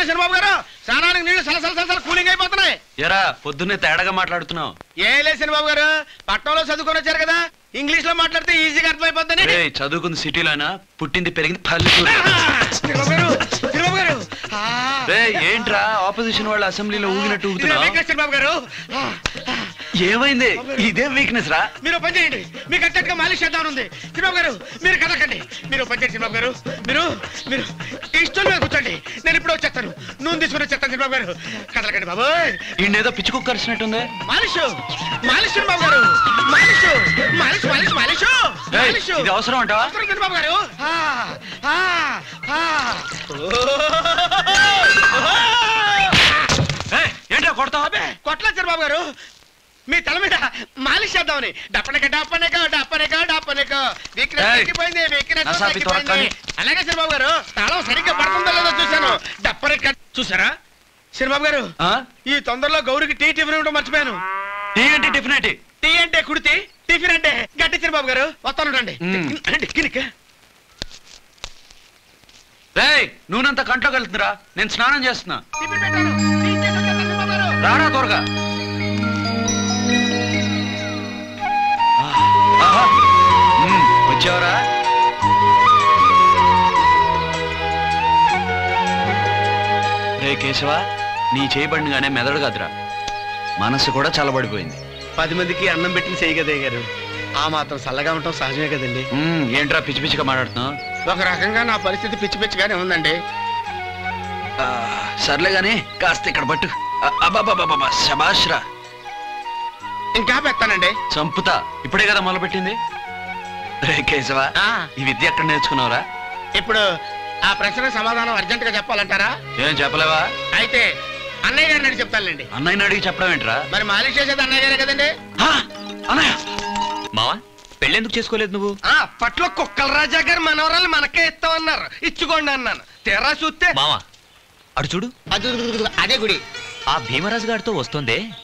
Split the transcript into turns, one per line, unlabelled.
ఏంటంటే చంద్రబాబు గారు స్నానానికి నీళ్లు సలసల సలసల కూలింగ్ అయిపోతున్నాయి
ఎరా పొద్దున్నే తేడాగా మాట్లాడుతున్నావు
ఏ లేదు చంద్రబాబు గారు పట్టణంలో చదువుకొని వచ్చారు కదా ఇంగ్లీష్ లో మాట్లాడితే ఈజీగా అర్థమైపోద్దని
రేయ్, చదువుకుంది సిటీలోనా పుట్టింది పెరిగింది పల్లెటూరు
చంద్రబాబు గారు చంద్రబాబు గారు ఆ,
రేయ్, ఏంట్రా ఆపోజిషన్ వాళ్ళ అసెంబ్లీలో ఊగినట్టు
ఇదే
ఊగుతున్నావు
weakness చంద్రబాబు గారు ఆ,
ఏమైంది ఇదేం వీక్నెస్ రా
మీరు ఓ పని చేయండి మీకు అర్జెంట్గా మాలిష్ చేద్దాం ఉంది చంద్రబాబు గారు మీరు కదకండి మీరు ఓ పని చేయండి చంద్రబాబు గారు మీరు మీరు ఈ స్టూల్ మీద కూర్చోండి నేను ఇప్పుడు వచ్చేస్తాను నూనె తీసుకుని వచ్చేస్తాను చంద్రబాబు గారు కదలకండి బాబు
ఈయనేదో పిచ్చి కుక్క అరిచినట్టుంది
మాలిష్ మాలిష్ చంద్రబాబు గారు మాలిష్ మాలిష్ మాలిష్ మాలిష్
ఏయ్,
మాలిష్
ఇది అవసరం అంటావా
అవసరం చంద్రబాబు గారు ఆ, ఆ, ఆ.
ఏయ్, ఏంట్రా కొడతావు
అబ్బే కొట్ల చంద్రబాబు గారు మీ తల మీద మాలిష్ చేద్దామని డప్పనక డప్పనక డప్పనక డప్పనక వీక్నెస్
ఏయ్,
తగ్గిపోయింది వీక్నెస్
నసాపి
తగ్గిపోయింది
తొరకని.
అలాగే చంద్రబాబు గారు తాళం సరిగ్గా పడుతుందో లేదో చూశాను డప్పనక చూసారా చంద్రబాబు గారు
ఆ?
ఈ తొందరలో గౌరికి టీ టిఫిన్ ఇవ్వడం మర్చిపోయాను
టీ అంటే టిఫిన్ ఏంటి
టీ అంటే కుడితి టిఫిన్ అంటే గట్టి చంద్రబాబు గారు వస్తాను రండి
మ్.
రండి కినిక
రేయ్ నూనెంత కంట్లోకి వెళ్తుందిరా నేను స్నానం చేస్తున్నా
టిఫిన్ పెట్టాను టీ చేసి వచ్చేస్తాను, చంద్రబాబు గారు.
రారా త్వరగా ఆహా. ఉమ్, వచ్చావరా రే కేశవ నీ చేయబడినగానే మెదడు కదరా మనసు కూడా చల్లబడిపోయింది
పది మందికి అన్నం పెట్టిన చేయగదే గారు ఆ మాత్రం చల్లగా ఉండటం సహజమే కదండి
ఉమ్, ఏంట్రా పిచ్చి పిచ్చిగా మాట్లాడుతున్నావు
ఒక రకంగా నా పరిస్థితి పిచ్చి పిచ్చిగానే ఉందండి
ఆ, సర్లే గాని కాస్త ఇక్కడ పట్టు అ- అబ్బబ్బబ్బబ్బబ్బ, శభాష్రా
ఇంకా పెడతానండి
చంపుతా ఇప్పుడే కదా మొదలుపెట్టింది రే కేశవ
ఆ.
ఈ విద్య ఎక్కడ నేర్చుకున్నావురా
ఇప్పుడు ఆ ప్రశ్నకు సమాధానం అర్జెంట్ గా చెప్పాలంటారా
ఏం చెప్పలేవా
అయితే అన్నయ్య గారిని అడిగి చెప్తానులేండి
అన్నయ్యని అడిగి చెప్పడం ఏంట్రా
మరి మాలిష్ చేసేది అన్నయ్య గారే కదండి
హా? అన్నయ్య
మావా పెళ్ళెందుకు చేసుకోలేదు నువ్వు
ఆ అప్పట్లో కుక్కల రాజా గారు మనవరాలు మనకే ఇస్తామన్నారు ఇచ్చుకోండి అన్నాను తెరా చూస్తే
మావా అడు చూడు
అదే గుడి
ఆ భీమరాజు గారితో వస్తుందే